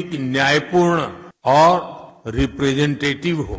न्यायपूर्ण और रिप्रेजेंटेटिव हो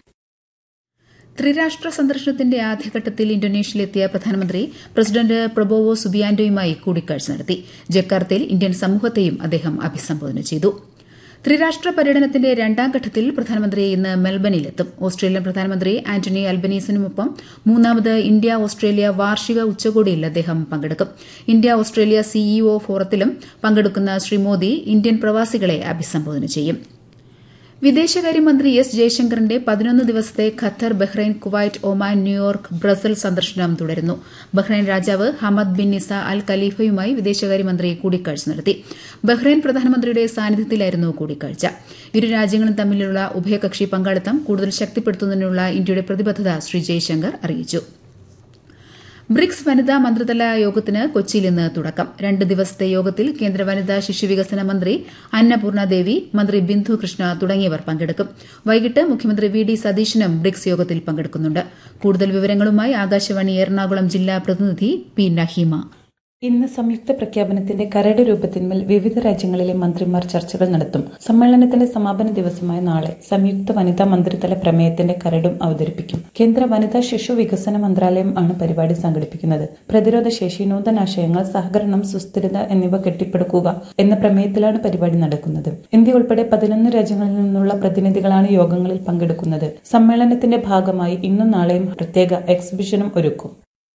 ത്രിരാഷ്ട്ര സന്ദർശനത്തിന്റെ ആദ്യഘട്ടത്തിൽ ഇന്തോനേഷ്യയിലെത്തിയ പ്രധാനമന്ത്രി പ്രസിഡന്റ് പ്രൊബോവോ സുബിയാന്റോയുമായി കൂടിക്കാഴ്ച നടത്തി ജക്കാർത്തയിൽ ഇന്ത്യൻ സമൂഹത്തെയും അദ്ദേഹം അഭിസംബോധന ചെയ്തു ത്രിരാഷ്ട്ര പര്യടനത്തിന്റെ രണ്ടാം ഘട്ടത്തിൽ പ്രധാനമന്ത്രി ഇന്ന് മെൽബണിലെത്തും ഓസ്ട്രേലിയൻ പ്രധാനമന്ത്രി ആന്റണി അൽബനീസിനുമൊപ്പം മൂന്നാമത് ഇന്ത്യ ഓസ്ട്രേലിയ വാർഷിക ഉച്ചകോടിയിൽ അദ്ദേഹം പങ്കെടുക്കും ഇന്ത്യ ഓസ്ട്രേലിയ സിഇഒ ഫോറത്തിലും പങ്കെടുക്കുന്ന ശ്രീ മോദി ഇന്ത്യൻ പ്രവാസികളെ അഭിസംബോധന ചെയ്യും വിദേശകാര്യമന്ത്രി എസ് ജയശങ്കറിന്റെ പതിനൊന്ന് ദിവസത്തെ Qatar Bahrain Kuwait Oman New York Brussels സന്ദർശനം തുടരുന്നു ബഹ്റൈൻ രാജാവ് ഹമദ് ബിൻ നിസ അൽ ഖലീഫയുമായി വിദേശകാര്യമന്ത്രി കൂടിക്കാഴ്ച നടത്തി ബഹ്റൈൻ പ്രധാനമന്ത്രിയുടെ സാന്നിധ്യത്തിലായിരുന്നു കൂടിക്കാഴ്ച ഇരു രാജ്യങ്ങളും തമ്മിലുള്ള ഉഭയകക്ഷി പങ്കാളിത്തം കൂടുതൽ ശക്തിപ്പെടുത്തുന്നതിനുള്ള ഇന്ത്യയുടെ പ്രതിബദ്ധത ശ്രീ ജയശങ്കർ അറിയിച്ചു ബ്രിക്സ് വനിതാ മന്ത്രിതല യോഗത്തിന് കൊച്ചിയിൽ ഇന്ന് തുടക്കം രണ്ട് ദിവസത്തെ യോഗത്തിൽ കേന്ദ്ര വനിതാ ശിശുവികസന മന്ത്രി അന്നപൂർണ ദേവി മന്ത്രി ബിന്ദു കൃഷ്ണ തുടങ്ങിയവർ പങ്കെടുക്കും വൈകിട്ട് മുഖ്യമന്ത്രി വി ഡി സതീശനും ബ്രിക്സ് യോഗത്തിൽ പങ്കെടുക്കുന്നുണ്ട് കൂടുതൽ വിവരങ്ങളുമായി ആകാശവാണി എറണാകുളം ജില്ലാ പ്രതിനിധി പി നഹീമ ഇന്ന് സംയുക്ത പ്രഖ്യാപനത്തിന്റെ കരട് രൂപത്തിന്മേൽ വിവിധ രാജ്യങ്ങളിലെ മന്ത്രിമാർ ചർച്ചകൾ നടത്തും സമ്മേളനത്തിന്റെ സമാപന ദിവസമായ നാളെ സംയുക്ത വനിതാ മന്ത്രിതല പ്രമേയത്തിന്റെ കരടും അവതരിപ്പിക്കും കേന്ദ്ര വനിതാ ശിശു വികസന മന്ത്രാലയം ആണ് പരിപാടി സംഘടിപ്പിക്കുന്നത് പ്രതിരോധ ശേഷി നൂതനാശയങ്ങൾ സഹകരണം സുസ്ഥിരത എന്നിവ കെട്ടിപ്പടുക്കുക എന്ന പ്രമേയത്തിലാണ് പരിപാടി നടക്കുന്നത് ഇന്ത്യ ഉൾപ്പെടെ പതിനൊന്ന് രാജ്യങ്ങളിൽ നിന്നുള്ള പ്രതിനിധികളാണ് യോഗങ്ങളിൽ പങ്കെടുക്കുന്നത് സമ്മേളനത്തിന്റെ ഭാഗമായി ഇന്നും നാളെയും പ്രത്യേക എക്സിബിഷനും ഒരുക്കും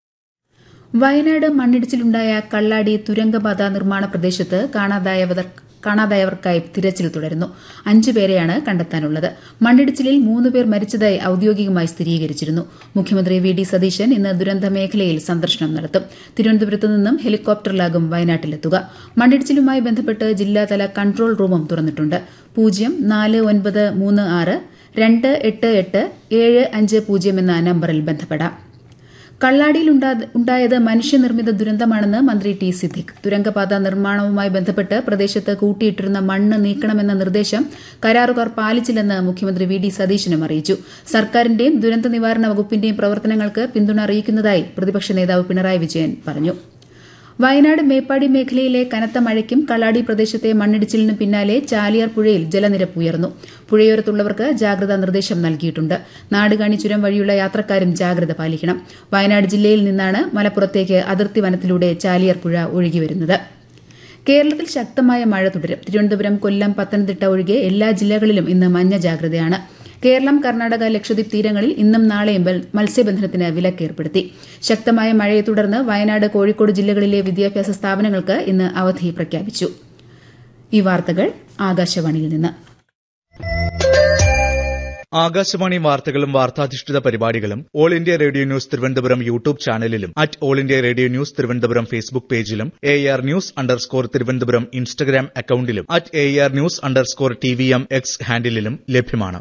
വയനാട് മണ്ണിടിച്ചിലുണ്ടായ കള്ളാടി തുരങ്കപാത നിർമ്മാണ പ്രദേശത്ത് കാണാതായവർ കാണാതായവർക്കായി തിരച്ചിൽ തുടരുന്നു അഞ്ചുപേരെയാണ് കണ്ടെത്താനുള്ളത് മണ്ണിടിച്ചിലിൽ മൂന്നുപേർ മരിച്ചതായി ഔദ്യോഗികമായി സ്ഥിരീകരിച്ചിരുന്നു മുഖ്യമന്ത്രി വി ഡി സതീശൻ ഇന്ന് ദുരന്ത മേഖലയിൽ സന്ദർശനം നടത്തും തിരുവനന്തപുരത്ത് നിന്നും ഹെലികോപ്റ്ററിലാകും വയനാട്ടിലെത്തുക മണ്ണിടിച്ചിലുമായി ബന്ധപ്പെട്ട് ജില്ലാതല കൺട്രോൾ റൂമും തുറന്നിട്ടുണ്ട് പൂജ്യം നാല് ഒൻപത് മൂന്ന് ആറ് രണ്ട് എട്ട് എട്ട് ഏഴ് അഞ്ച് പൂജ്യം എന്ന നമ്പറിൽ ബന്ധപ്പെടാം കള്ളാടിയിൽ ഉണ്ടായത് മനുഷ്യനിർമ്മിത ദുരന്തമാണെന്ന് മന്ത്രി ടി സിദ്ദിഖ് തുരങ്കപാത നിർമ്മാണവുമായി ബന്ധപ്പെട്ട് പ്രദേശത്ത് കൂട്ടിയിട്ടിരുന്ന മണ്ണ് നീക്കണമെന്ന നിർദ്ദേശം കരാറുകാർ പാലിച്ചില്ലെന്ന് മുഖ്യമന്ത്രി വി ഡി സതീശനും അറിയിച്ചു സർക്കാരിന്റെയും ദുരന്ത നിവാരണ വകുപ്പിന്റെയും പ്രവർത്തനങ്ങൾക്ക് പിന്തുണ അറിയിക്കുന്നതായി പ്രതിപക്ഷ നേതാവ് പിണറായി വിജയൻ പറഞ്ഞു വയനാട് മേപ്പാടി മേഖലയിലെ കനത്ത മഴയ്ക്കും കള്ളാടി പ്രദേശത്തെ മണ്ണിടിച്ചിലിനും പിന്നാലെ ചാലിയാർ പുഴയിൽ ജലനിരപ്പ് ഉയർന്നു പുഴയോരത്തുള്ളവർക്ക് ജാഗ്രതാ നിർദ്ദേശം നൽകിയിട്ടുണ്ട് നാടുകാണി ചുരം വഴിയുള്ള യാത്രക്കാരും ജാഗ്രത പാലിക്കണം വയനാട് ജില്ലയിൽ നിന്നാണ് മലപ്പുറത്തേക്ക് അതിർത്തി വനത്തിലൂടെ ചാലിയാർ പുഴ ഒഴുകിവരുന്നത് കേരളത്തിൽ ശക്തമായ മഴ തുടരും തിരുവനന്തപുരം കൊല്ലം പത്തനംതിട്ട ഒഴികെ എല്ലാ ജില്ലകളിലും ഇന്ന് മഞ്ഞ ജാഗ്രതയാണ് കേരളം കർണാടക ലക്ഷദ്വീപ് തീരങ്ങളിൽ ഇന്നും നാളെയും മത്സ്യബന്ധനത്തിന് വിലക്കേർപ്പെടുത്തി ശക്തമായ മഴയെ തുടർന്ന് വയനാട് കോഴിക്കോട് ജില്ലകളിലെ വിദ്യാഭ്യാസ സ്ഥാപനങ്ങൾക്ക് ഇന്ന് അവധി പ്രഖ്യാപിച്ചു ഈ വാർത്തകൾ ആകാശവാണിയിൽ നിന്ന് ആകാശവാണി വാർത്തകളും വാർത്താധിഷ്ഠിത പരിപാടികളും All India Radio news Thiruvananthapuram YouTube ചാനലിലും at All India Radio news Thiruvananthapuram Facebook പേജിലും A R news underscore Thiruvananthapuram Instagram അക്കൌണ്ടിലും at A R news underscore T V M X ഹാൻഡിലും ലഭ്യമാണ്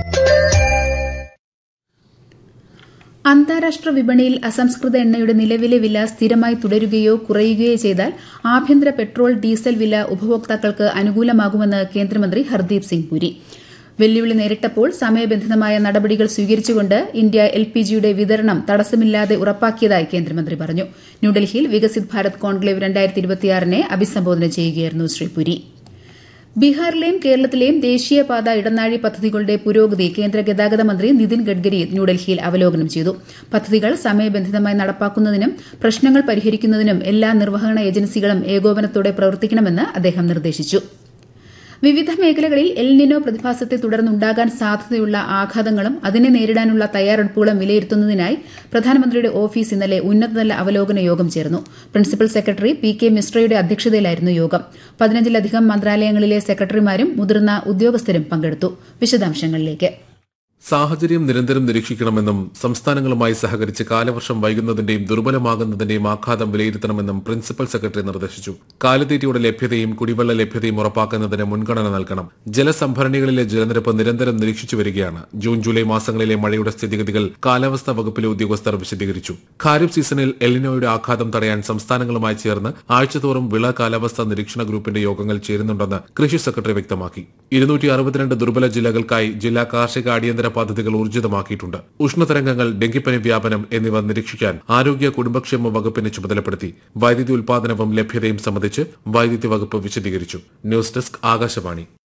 അന്താരാഷ്ട്ര വിപണിയിൽ അസംസ്കൃത എണ്ണയുടെ നിലവിലെ വില സ്ഥിരമായി തുടരുകയോ കുറയുകയോ ചെയ്താൽ ആഭ്യന്തര പെട്രോൾ ഡീസൽ വില ഉപഭോക്താക്കൾക്ക് അനുകൂലമാകുമെന്ന് കേന്ദ്രമന്ത്രി ഹർദീപ് സിംഗ് പുരി വെല്ലുവിളി നേരിട്ടപ്പോൾ സമയബന്ധിതമായ നടപടികൾ സ്വീകരിച്ചുകൊണ്ട് ഇന്ത്യ എൽ പി ജിയുടെ വിതരണം തടസ്സമില്ലാതെ ഉറപ്പാക്കിയതായി കേന്ദ്രമന്ത്രി പറഞ്ഞു ന്യൂഡൽഹിയിൽ വികസിത് ഭാരത് കോൺക്ലേവ് രണ്ടായിരത്തി ഇരുപത്തിയാറിനെ അഭിസംബോധന ചെയ്യുകയായിരുന്നു ശ്രീ പുരി ബീഹാറിലെയും കേരളത്തിലെയും ദേശീയപാത ഇടനാഴി പദ്ധതികളുടെ പുരോഗതി കേന്ദ്ര ഗതാഗത മന്ത്രി നിതിൻ ഗഡ്കരി ന്യൂഡൽഹിയിൽ അവലോകനം ചെയ്തു പദ്ധതികൾ സമയബന്ധിതമായി നടപ്പാക്കുന്നതിനും പ്രശ്നങ്ങൾ പരിഹരിക്കുന്നതിനും എല്ലാ നിർവഹണ ഏജൻസികളും ഏകോപനത്തോടെ പ്രവർത്തിക്കണമെന്ന് അദ്ദേഹം നിർദ്ദേശിച്ചു വിവിധ മേഖലകളിൽ എൽനിനോ പ്രതിഭാസത്തെ തുടർന്നുണ്ടാകാൻ സാധ്യതയുള്ള ആഘാതങ്ങളും അതിനെ നേരിടാനുള്ള തയ്യാറെടുപ്പുകളും വിലയിരുത്തുന്നതിനായി പ്രധാനമന്ത്രിയുടെ ഓഫീസ് ഇന്നലെ ഉന്നതതല അവലോകന യോഗം ചേർന്നു പ്രിൻസിപ്പൽ സെക്രട്ടറി പി കെ മിശ്രയുടെ അധ്യക്ഷതയിലായിരുന്നു യോഗം പതിനഞ്ചിലധികം മന്ത്രാലയങ്ങളിലെ സെക്രട്ടറിമാരും മുതിർന്ന ഉദ്യോഗസ്ഥരും പങ്കെടുത്തു വിശദാംശങ്ങളിലേക്ക് സാഹചര്യം നിരന്തരം നിരീക്ഷിക്കണമെന്നും സംസ്ഥാനങ്ങളുമായി സഹകരിച്ച് കാലവർഷം വൈകുന്നതിന്റെയും ദുർബലമാകുന്നതിന്റെയും ആഘാതം വിലയിരുത്തണമെന്നും പ്രിൻസിപ്പൽ സെക്രട്ടറി നിർദ്ദേശിച്ചു കാലിത്തീറ്റയുടെ ലഭ്യതയും കുടിവെള്ള ലഭ്യതയും ഉറപ്പാക്കുന്നതിന് മുൻഗണന നൽകണം ജലസംഭരണികളിലെ ജലനിരപ്പ് നിരന്തരം നിരീക്ഷിച്ചു വരികയാണ് ജൂൺ ജൂലൈ മാസങ്ങളിലെ മഴയുടെ സ്ഥിതിഗതികൾ കാലാവസ്ഥാ വകുപ്പിലെ ഉദ്യോഗസ്ഥർ വിശദീകരിച്ചു ഖാരിഫ് സീസണിൽ എലിനോയുടെ ആഘാതം തടയാൻ സംസ്ഥാനങ്ങളുമായി ചേർന്ന് ആഴ്ചതോറും വിള കാലാവസ്ഥാ നിരീക്ഷണ ഗ്രൂപ്പിന്റെ യോഗങ്ങൾ ചേരുന്നുണ്ടെന്ന് കൃഷി സെക്രട്ടറി വ്യക്തമാക്കി ഇരുന്നൂറ്റി അറുപത്തിരണ്ട് ദുർബല ജില്ലകൾക്കായി ജില്ലാ കാർഷിക അടിയന്തര പദ്ധതികൾ ഊർജിതമാക്കിയിട്ടുണ്ട് ഉഷ്ണതരംഗങ്ങൾ ഡെങ്കിപ്പനി വ്യാപനം എന്നിവ നിരീക്ഷിക്കാൻ ആരോഗ്യ കുടുംബക്ഷേമ വകുപ്പിനെ ചുമതലപ്പെടുത്തി വൈദ്യുതി ഉൽപാദനവും ലഭ്യതയും സംബന്ധിച്ച് വൈദ്യുതി വകുപ്പ് വിശദീകരിച്ചു ന്യൂസ് ഡെസ്ക് ആകാശവാണി